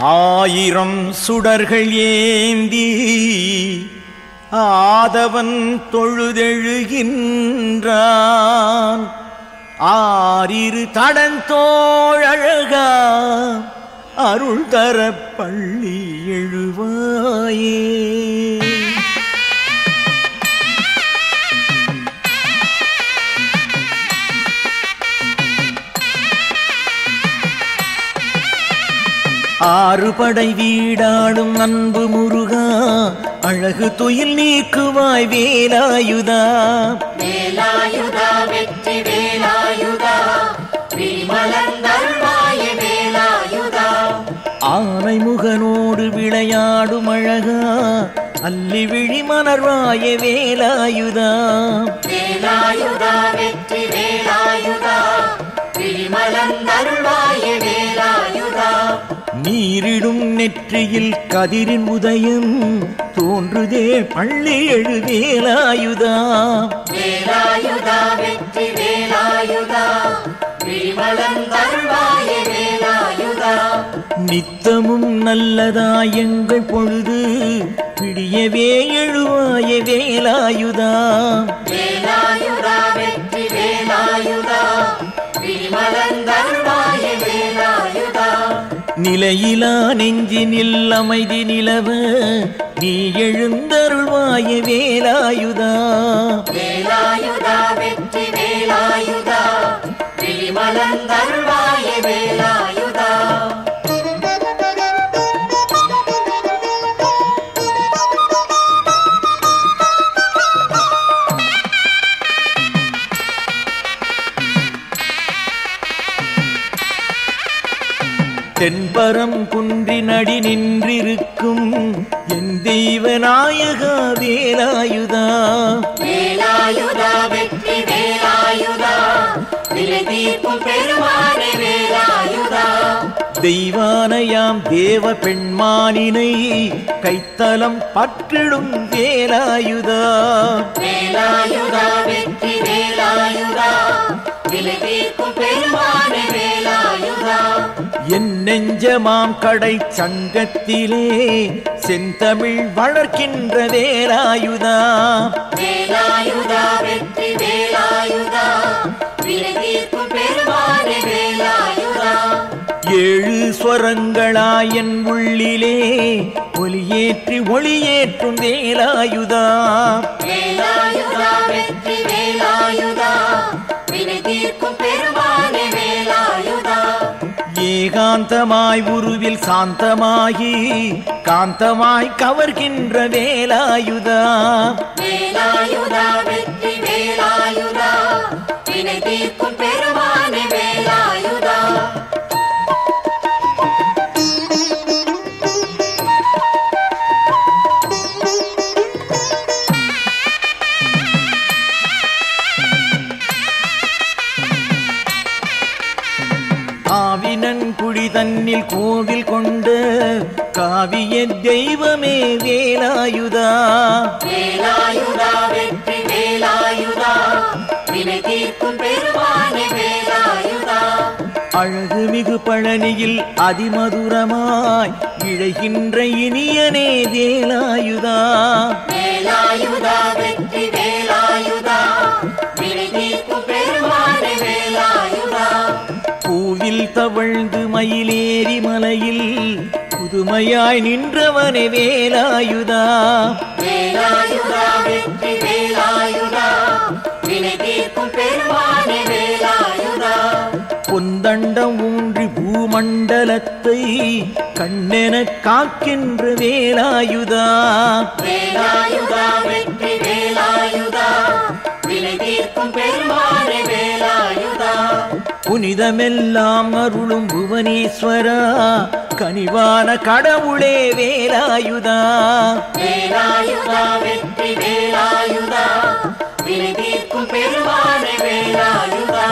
ஆயிரம் சுடர்கள் ஏந்தி ஆதவன் தொழுதெழுகின்றான் ஆரிரு தடந்தோழழகா அருள் தர பள்ளி எழுவாயே ஆறு படை வீடாடும் அன்பு முருகா அழகு துயில் நீக்குவாய் வேலாயுதா வேலாயுதா வெற்றி வேலாயுதா விமலந்தருள்வாய வேலாயுதா ஆனை முகனோடு விளையாடும் அழகா அல்லி விழி மலர்வாய வேலாயுதா வேலாயுதா வெற்றி வேலாயுதா விமலந்தருள்வாய வேலாயுதா நீரிடும் நெற்றியில் கதிரின் உதயம் தோன்றுதே பள்ளி எழு வேலாயுதா வேலாயுதா வெற்றி வேலாயுதா விமலந்தருள்வாய வேலாயுதா நித்தமும் நல்லதாய் எங்கள் பொழுது பிடியவே எழுவாய வேலாயுதா வேலாயுதா வெற்றி வேலாயுதா விமலந்தருள்வாய வேலாயுதா நிலையிலா நெஞ்சினில் அமைதி நிலவ நீ எழுந்தருள்வாய வேலாயுதா வேலாயுதா வெற்றி வேலாயுதா விமலந்தருள்வாய வேலாயுதா தென்பரம் குன்றின் அடி நின்றிருக்கும் என் தெய்வ நாயகா வேலாயுதா வேலாயுதா வெற்றி வேலாயுதா விலை தீர்க்கும் பெருமானே வேலாயுதா தெய்வானையாம் தேவ பெண்மானினை கைத்தலம் பற்றிடும் வேலாயுதா வேலாயுதா வெற்றி வேலாயுதா விலை தீர்க்கும் பெருமானே வேலாயுதா என் நெஞ்சமாம் கடை சங்கத்திலே செந்தமிழ் வளர்க்கின்ற வேலாயுதா வேலாயுதா வெற்றி வேலாயுதா விலை தீர்க்கும் பெருமானே வேலாயுதா ஏழு ஸ்வரங்களாய் என் உள்ளிலே ஒலியேற்றி ஒளியேற்றும் வேலாயுதா வேலாயுதா வெற்றி வேலாயுதா வினை தீர்க்கும் பெருமானே வேலாயுதா ஏகாந்தமாய் உருவில் சாந்தமாகி காந்தமாய் கவர்கின்ற வேலாயுதா வேலாயுதா வெற்றி வேலாயுதா வினை தீர்க்கும் பெருமானே வேலாயுதா ஆவினன் குழி தன்னில் கோவில் கொண்ட காவிய தெய்வமே வேலாயுதா வேலாயுதா வெற்றி வேலாயுதா வினை தீர்க்கும் பெருமானே வேலாயுதா அழகு மிகு பழனியில் அதிமதுரமாய் இழைகின்ற இனியனே வேலாயுதா வேலாயுதா வெற்றி வேலாயுதா வினை தீர்க்கும் பெருமானே வேலாயுதா பூவில் தவழ்ந்து மயிலேறி மலையில் புதுமையாய் நின்றவனே வேலாயுதா வேலாயுதா வெற்றி வேலாயுதா வினை தீர்க்கும் பெருமானே வேலாயுதா பொந்தண்டம் ஊன்றி பூமண்டலத்தை கண்ணென காக்கின்ற வேலாயுதா வேலாயுதா வெற்றி வேலாயுதா வினை தீர்க்கும் பெருமானே வேலாயுதா புனிதமெல்லாம் அருளும் புவனேஸ்வரா கனிவான கடவுளே வேலாயுதா வேலாயுதா வெற்றி வேலாயுதா வினை தீர்க்கும் பெருமானே வேலாயுதா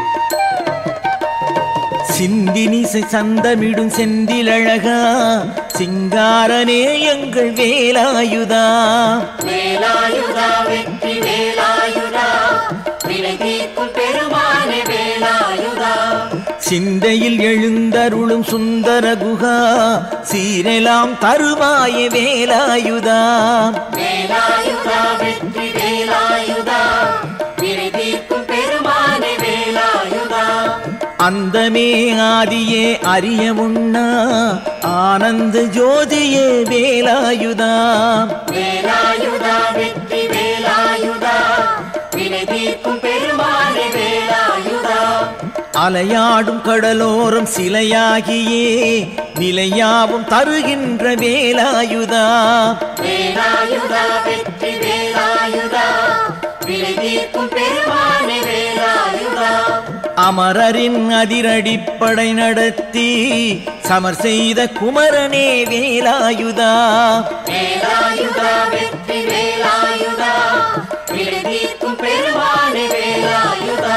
சிந்தினிசை சந்தமிடும் செந்திலழகா சிங்காரனே எங்கள் வேலாயுதா வேலாயுதா வெற்றி வேலாயுதா வினை தீர்க்கும் பெருமானே வேலாயுதா சிந்தையில் எழுந்தருளும் சுந்தர குகா சீரெலாம் தருவாய வேலாயுதா வேலாயுதா வெற்றி வேலாயுதா வினை தீர்க்கும் பெருமானே வேலாயுதா அந்தமே ஆதியே அறிய உண்ணா ஆனந்த ஜோதியே வேலாயுதா வேலாயுதா வெற்றி வேலாயுதா வினை தீர்க்கும் பெருமானே வேலாயுதா அலையாடும் கடலோரம் சிலையாகியே நிலையாவும் தருகின்ற வேலாயுதா வேலாயுதா வெற்றி வேலாயுதா வினை தீர்க்கும் பெருமானே வேலாயுதா அமரரின் அதிரடிப்படை நடத்தி சமர் செய்த குமரனே வேலாயுதா வேலாயுதா வெற்றி வேலாயுதா வினை தீர்க்கும் பெருமானே வேலாயுதா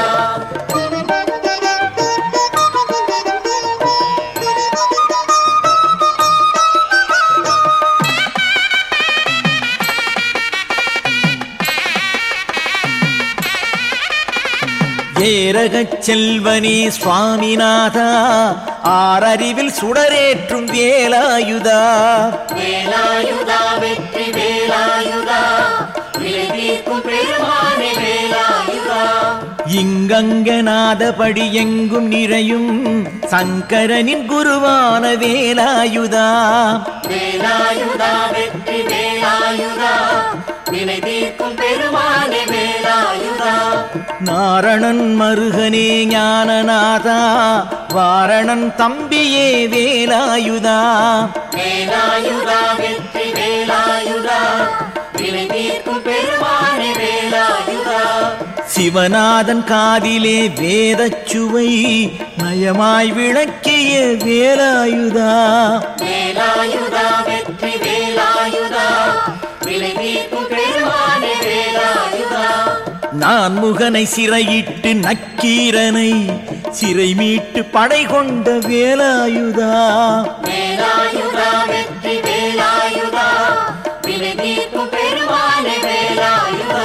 ஏரகச் செல்வனே சுவாமிநாதா ஆறறிவில் சுடரேற்றும் வேலாயுதா வேலாயுதா வெற்றி வேலாயுதா வினை தீர்க்கும் பெருமானே வேலாயுதா இங்கங்கநாதபடி எங்கும் நிறையும் சங்கரனின் குருவான வேலாயுதா வேலாயுதா வெற்றி வேலாயுதா வினை தீர்க்கும் பெருமானே வேலாயுதா நாரணன் மருகனே ஞானநாதா வாரணன் தம்பியே வேலாயுதா வேலாயுதா வெற்றி வேலாயுதா வினை தீர்க்கும் பெருமானே வேலாயுதா சிவநாதன் காதிலே வேதச்சுவை நயமாய் விளக்கிய வேலாயுதா வேலாயுதா வெற்றி வேலாயுதா வினை தீர்க்கும் பெருமானே வேலாயுதா நான் முகனை சிறையிட்டு நக்கீரனை சிறை மீட்டு படை கொண்ட வேலாயுதா வேலாயுதா வெற்றி வேலாயுதா வினை தீர்க்கும் பெருமானே வேலாயுதா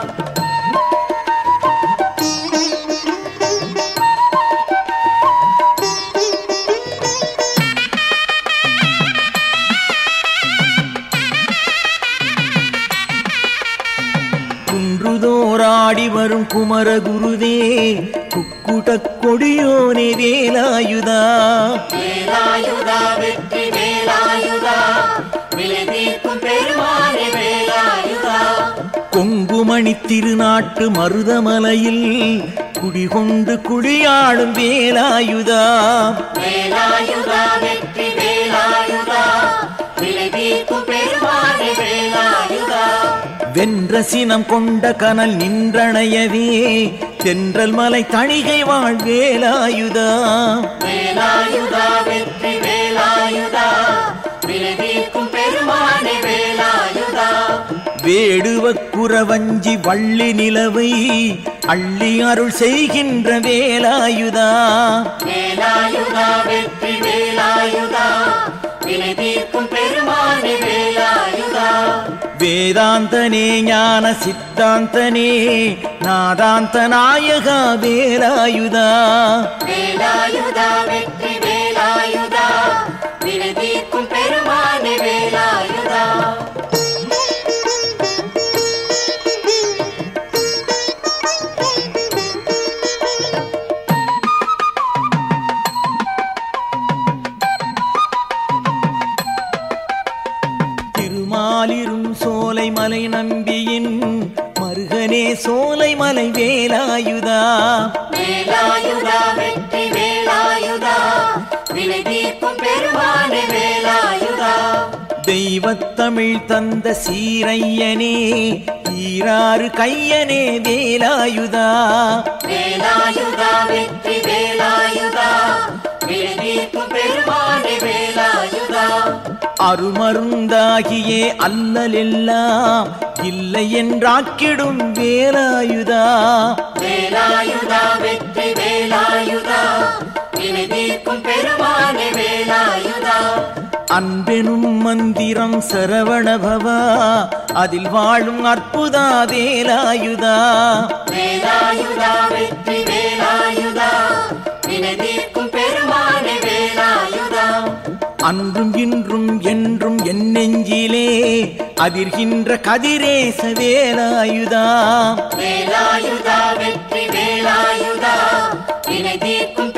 குன்றுதோராடி வரும் குமரகுருவே குக்குடக் கொடியோனே வேலாயுதா வேலாயுதா வெற்றி வேலாயுதா விலை தீர்க்கும் பெருமானே வேலாயுதா கொங்குமணி திருநாட்டு மருதமலையில் குடிகொண்டு குடியாடும் வேலாயுதா வேலாயுதா வெற்றி வேலாயுதா விலை தீர்க்கும் பெருமானே வேலாயுதா வென்ற சினம் கொண்ட கனல் நின்றணையவே தென்றல் மலை தணிகை வாழ் வேலாயுதா வேலாயுதா வெற்றி வேலாயுதா விலை தீர்க்கும் பெருமானே வேலாயுதா வேடுவ குறவஞ்சி வள்ளி நிலவை அள்ளி அருள் செய்கின்ற வேலாயுதா வேலாயுதா வெற்றி வேலாயுதா வினை தீர்க்கும் பெருமானே வேலாயுதா வேதாந்தனே ஞான சித்தாந்தனே நாதாந்த நாயகா வேலாயுதா வேலாயுதா வெற்றி வேலாயுதா வினை தீர்க்கும் பெருமானே வேலாயுதா திருமாலிரும் சோலை மலை நம்பியின் மருகனே சோலை மலை வேலாயுதா வேலாயுதா வெற்றி வேலாயுதா வினை தீர்க்கும் பெருமானே வேலாயுதா தெய்வத்தமிழ் தந்த சீரையனே ஈராறு கையனே வேலாயுதா வேலாயுதா வெற்றி வேலாயுதா வினை தீர்க்கும் பெருமானே வேலாயுதா அருமருந்தாகியே அல்லலெல்லாம் இல்லை என்றாக்கிடும் வேலாயுதா வேலாயுதா வெற்றி வேலாயுதா வினை தீர்க்கும் பெருமானே வேலாயுதா அன்பெனும் மந்திரம் சரவணபவா அதில் வாழும் அற்புதா வேலாயுதா வேலாயுதா வெற்றி வேலாயுதா வினை தீர்க்கும் பெருமானே வேலாயுதா அன்றும் இன்றும் என்றும் என் நெஞ்சிலே அதிர்கின்ற கதிரேச வேலாயுதா வேலாயுதா வெற்றி வேலாயுதா வினை தீர்க்கும்